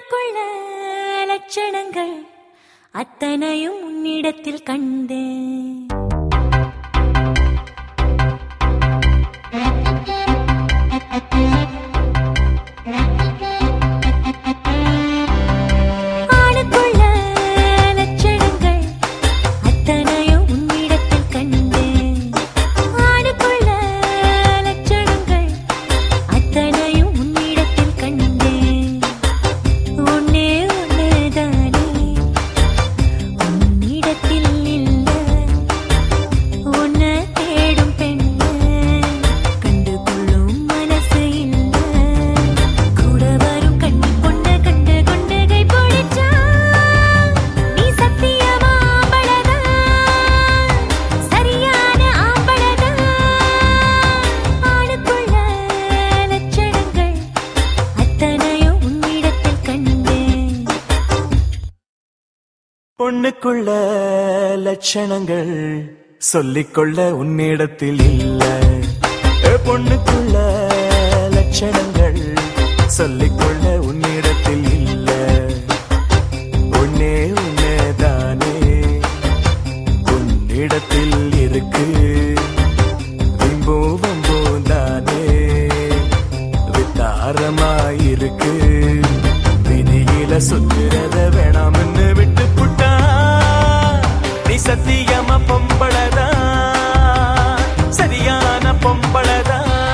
ஆளுக்குள்ள லட்சணங்கள் அத்தனையும் உன்னிடத்தில் கண்டேன் ஆளுக்குள்ள லட்சணங்கள் அத்தனையும் உன்னிடத்தில் கண்டேன் ஆளுக்குள்ள லட்சணங்கள் அத்தனையும் உன்னிடத்தில் கண்டேன் ஒன்னே ஒன்னுதானே உன்னிடத்தில் இல்ல உன்னை தேடும் பெண்ணு கண்டு கொள்ளும் மனசு இல்ல கூட வரும் கண்ணி பொண்ண கண்டு கொண்டு கை பிடிச்சா நீ சத்தியமா ஆம்பளதா சரியான ஆம்பளதா ஆளுக்குள்ள லட்சணங்கள் அத்தனையும் உன்னிடத்தில் கண்டேன் பொண்ணுக்குள்ள லட்சணங்கள் சொல்லிக்கொள்ள உன்னிடத்தில் இல்ல ஏ, பொண்ணுக்குள்ள லட்சணங்கள் சொல்லிக்கொள்ள உன்னிடத்தில் இல்ல ஒன்னே ஒன்னேதானே உன்னிடத்தில் இருக்கு விம்போ வம்போம் தானே வித்தாரமாயிருக்கு விதியில சுத்துறத வேணாம்னு விட்டு புட்டா நீ சத்தியமா பொம்பளதா சரியான பொம்பளதா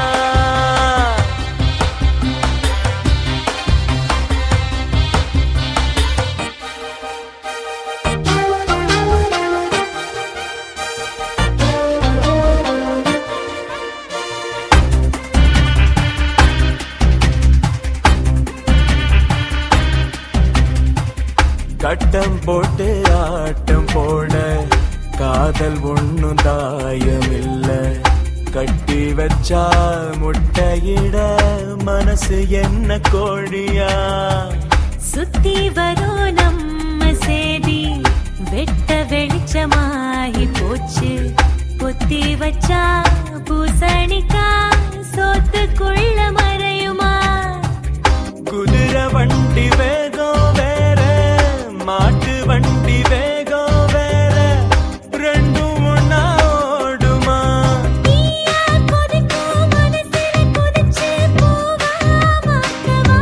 கட்டம் போட்டு ஆட்டம் போட காதல் ஒண்ணும் தாயமில்ல கட்டி வச்சா முட்டையிட மனசு என்ன கோழியா சுத்தி வரும் நம்ம சேதி வெட்ட வெளிச்சமாகி போச்சு பொத்தி வச்சா பூசணிக்கா சோத்துக்குள்ள மறையுமா குதிரை வண்டி வேகம் வேற மாட்டு வண்டி வேகம் வேற ரெண்டும் ஒண்ணா ஓடுமா நீயா கொதிக்கும் மனசுல கொதிச்சு பூவா மாத்தவா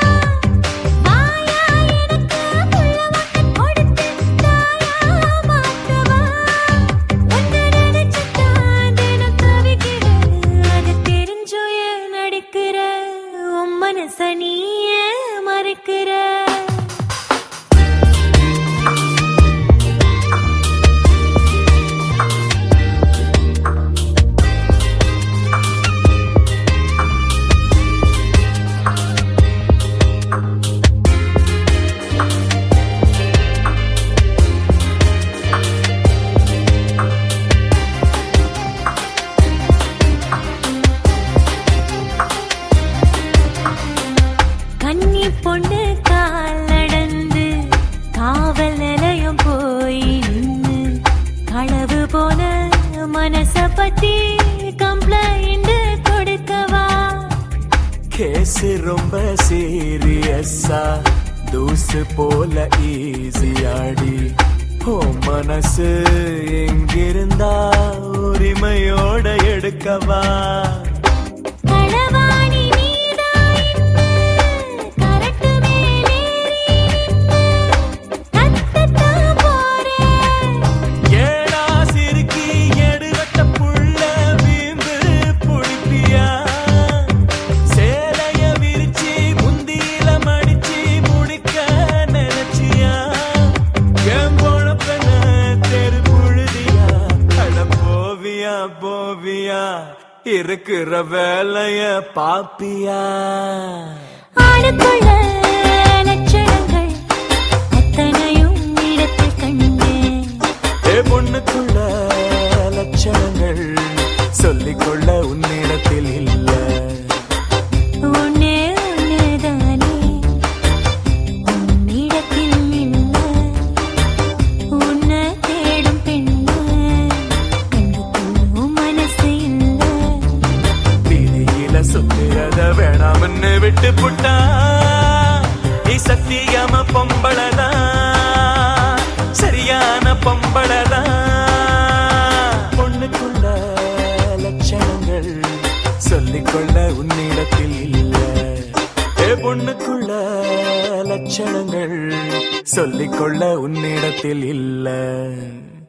வாயா எனக்கு புள்ள வட்ட கொடுத்து தாயா மாத்தவா உன்னை நினைச்சுதான் தினம் தவிக்கிறேன் அது தெரிஞ்சும் ஏன் நடிக்கிற உன் மனச நீயே மறைக்கிற கன்னி பொண்ணு கால் நடந்து காவல் நிலையம் போய் நின்னு களவு போன மனச பத்தி கம்ப்ளைண்ட் கொடுக்கவா கேஸ் ரொம்ப சீரியஸா தூசு போல ஈஸியாடி ஓ மனசு எங்கிருந்தா உரிமையோட எடுக்கவா களவாணி நீதான் இன்னு கரட்டு மேலேறி நின்னு கத்தத்தான் போறேன் ஏடா சிறுக்கி எடுவட்ட புள்ள வீம்பு புடிப்பியா சேலைய விரிச்சி முந்தியில மடிச்சி முடிக்க நினைச்சியா என் போன பெண்ண தெரு புழுதியா அட போவியா போவியா இருக்கிற வேலைய பாப்பியா ஆளுக்குள்ள லட்சணங்கள் அத்தனையும் இடத்தில் கண்டேன் ஏ பொண்ணுக்குள்ள லட்சணங்கள் சொல்லிக்கொள்ள உன்னிடத்தில் இல்ல ஒன்னே ஒன்னுதானே உன்னிடத்தில் இல்ல உன்னை தேடும் பெண்ணு கண்டு கொள்ளும் மனசு இல்ல வீதியில சுத்துறத வேணாம்னு விட்டு புட்டா உன்னிடத்தில் இல்ல ஏ பொண்ணுக்குள்ள லட்சணங்கள் சொல்லிக்கொள்ள உன்னிடத்தில் இல்ல